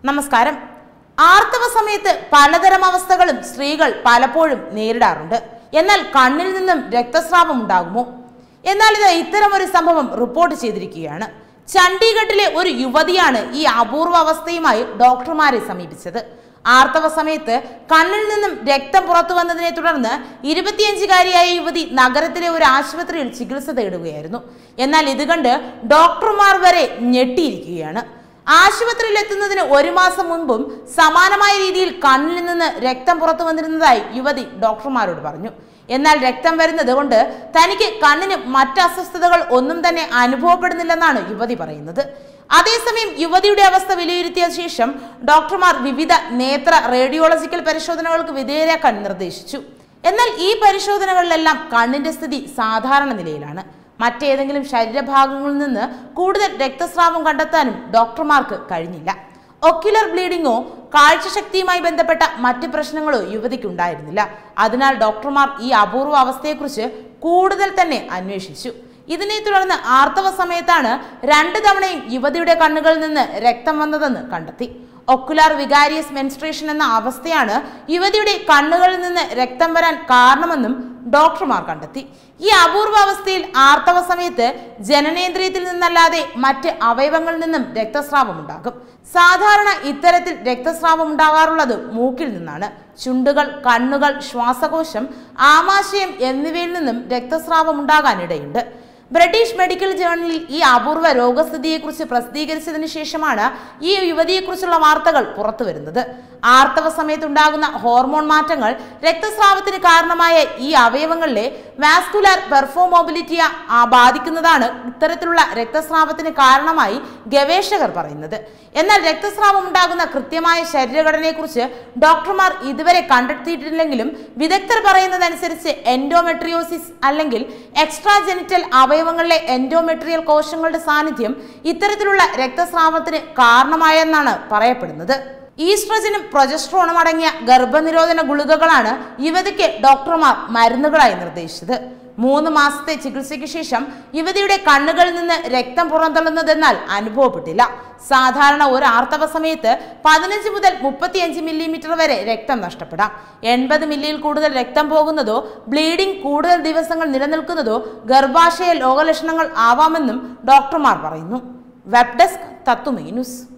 നമസ്കാരം ആർത്തവ സമയത്ത് പലതരം അവസ്ഥകളും സ്ത്രീകൾ പലപ്പോഴും നേരിടാറുണ്ട് എന്നാൽ കണ്ണിൽ നിന്നും രക്തസ്രാവം ഉണ്ടാകുമോ എന്നാൽ ഇത് ഇത്തരം ഒരു സംഭവം റിപ്പോർട്ട് ചെയ്തിരിക്കുകയാണ് ചണ്ഡീഗഡിലെ ഒരു യുവതിയാണ് ഈ അപൂർവ അവസ്ഥയുമായി ഡോക്ടർമാരെ സമീപിച്ചത് ആർത്തവ സമയത്ത് കണ്ണിൽ നിന്നും രക്തം പുറത്തു വന്നതിനെ തുടർന്ന് ഇരുപത്തിയഞ്ചുകാരിയായ യുവതി നഗരത്തിലെ ഒരു ആശുപത്രിയിൽ ചികിത്സ തേടുകയായിരുന്നു എന്നാൽ ഇത് കണ്ട് ഡോക്ടർമാർ വരെ ഞെട്ടിയിരിക്കുകയാണ് ആശുപത്രിയിൽ എത്തുന്നതിന് ഒരു മാസം മുൻപും സമാനമായ രീതിയിൽ കണ്ണിൽ നിന്ന് രക്തം പുറത്തു വന്നിരുന്നതായി യുവതി ഡോക്ടർമാരോട് പറഞ്ഞു എന്നാൽ രക്തം വരുന്നത് കൊണ്ട് തനിക്ക് കണ്ണിന് മറ്റ് അസ്വസ്ഥതകൾ ഒന്നും തന്നെ അനുഭവപ്പെടുന്നില്ലെന്നാണ് യുവതി പറയുന്നത് അതേസമയം യുവതിയുടെ അവസ്ഥ വിലയിരുത്തിയ ശേഷം ഡോക്ടർമാർ വിവിധ നേത്ര റേഡിയോളജിക്കൽ പരിശോധനകൾക്ക് വിധേയരാക്കാൻ നിർദ്ദേശിച്ചു എന്നാൽ ഈ പരിശോധനകളിലെല്ലാം കണ്ണിന്റെ സ്ഥിതി സാധാരണ നിലയിലാണ് മറ്റേതെങ്കിലും ശരീരഭാഗങ്ങളിൽ നിന്ന് കൂടുതൽ രക്തസ്രാവം കണ്ടെത്താനും ഡോക്ടർമാർക്ക് കഴിഞ്ഞില്ല ഒക്യുലർ ബ്ലീഡിങ്ങോ കാഴ്ചശക്തിയുമായി ബന്ധപ്പെട്ട മറ്റ് പ്രശ്നങ്ങളോ യുവതിക്കുണ്ടായിരുന്നില്ല അതിനാൽ ഡോക്ടർമാർ ഈ അപൂർവ അവസ്ഥയെക്കുറിച്ച് കൂടുതൽ തന്നെ അന്വേഷിച്ചു ഇതിനെ തുടർന്ന് ആർത്തവ സമയത്താണ് രണ്ട് തവണയും യുവതിയുടെ കണ്ണുകളിൽ നിന്ന് രക്തം വന്നതെന്ന് കണ്ടെത്തി ഒക്കുലാർ വികാരിയസ് മെൻസ്ട്രേഷൻ എന്ന അവസ്ഥയാണ് യുവതിയുടെ കണ്ണുകളിൽ നിന്ന് രക്തം വരാൻ കാരണമെന്നും ഡോക്ടർമാർ കണ്ടെത്തി ഈ അപൂർവ അവസ്ഥയിൽ ആർത്തവ സമയത്ത് ജനനേന്ദ്രിയത്തിൽ നിന്നല്ലാതെ മറ്റ് അവയവങ്ങളിൽ നിന്നും രക്തസ്രാവം ഉണ്ടാകും സാധാരണ ഇത്തരത്തിൽ രക്തസ്രാവം ഉണ്ടാകാറുള്ളത് മൂക്കിൽ നിന്നാണ് ചുണ്ടുകൾ കണ്ണുകൾ ശ്വാസകോശം ആമാശയം എന്നിവയിൽ നിന്നും രക്തസ്രാവം ഉണ്ടാകാനിടയുണ്ട് ബ്രിട്ടീഷ് മെഡിക്കൽ ജേർണലിൽ ഈ അപൂർവ രോഗസ്ഥിതിയെക്കുറിച്ച് പ്രസിദ്ധീകരിച്ചതിന് ശേഷമാണ് ഈ യുവതിയെക്കുറിച്ചുള്ള വാർത്തകൾ പുറത്തു വരുന്നത് ആർത്തവ സമയത്തുണ്ടാകുന്ന ഹോർമോൺ മാറ്റങ്ങൾ രക്തസ്രാവത്തിന് കാരണമായ ഈ അവയവങ്ങളിലെ വാസ്കുലാർ പെർഫോമോബിലിറ്റിയെ ബാധിക്കുന്നതാണ് ഇത്തരത്തിലുള്ള രക്തസ്രാവത്തിന് കാരണമായി ഗവേഷകർ പറയുന്നത് എന്നാൽ രക്തസ്രാവം ഉണ്ടാകുന്ന കൃത്യമായ ശരീരഘടനയെക്കുറിച്ച് ഡോക്ടർമാർ ഇതുവരെ കണ്ടെത്തിയിട്ടില്ലെങ്കിലും വിദഗ്ധർ പറയുന്നതനുസരിച്ച് എൻഡോമെട്രിയോസിസ് അല്ലെങ്കിൽ എക്സ്ട്രാ ജെനിറ്റൽ അവയവങ്ങളിലെ എൻഡോമെട്രിയൽ കോശങ്ങളുടെ സാന്നിധ്യം ഇത്തരത്തിലുള്ള രക്തസ്രാവത്തിന് കാരണമായെന്നാണ് പറയപ്പെടുന്നത് ഈസ്ട്രജനും പ്രൊജസ്ട്രോണും അടങ്ങിയ ഗർഭനിരോധന ഗുളികകളാണ് യുവതിക്ക് ഡോക്ടർമാർ മരുന്നുകളായി നിർദ്ദേശിച്ചത് മൂന്ന് മാസത്തെ ചികിത്സയ്ക്ക് ശേഷം യുവതിയുടെ കണ്ണുകളിൽ നിന്ന് രക്തം പുറന്തള്ളുന്നതെന്നാൽ അനുഭവപ്പെട്ടില്ല സാധാരണ ഒരു ആർത്തവ സമയത്ത് പതിനഞ്ച് മുതൽ മുപ്പത്തിയഞ്ച് മില്ലിമീറ്റർ വരെ രക്തം നഷ്ടപ്പെടാം എൺപത് മില്ലിയിൽ കൂടുതൽ രക്തം പോകുന്നതോ ബ്ലീഡിംഗ് കൂടുതൽ ദിവസങ്ങൾ നിലനിൽക്കുന്നതോ ഗർഭാശയ രോഗലക്ഷണങ്ങൾ ആവാമെന്നും ഡോക്ടർമാർ പറയുന്നു വെബ് ഡെസ്ക് തത്തുമൈ ന്യൂസ്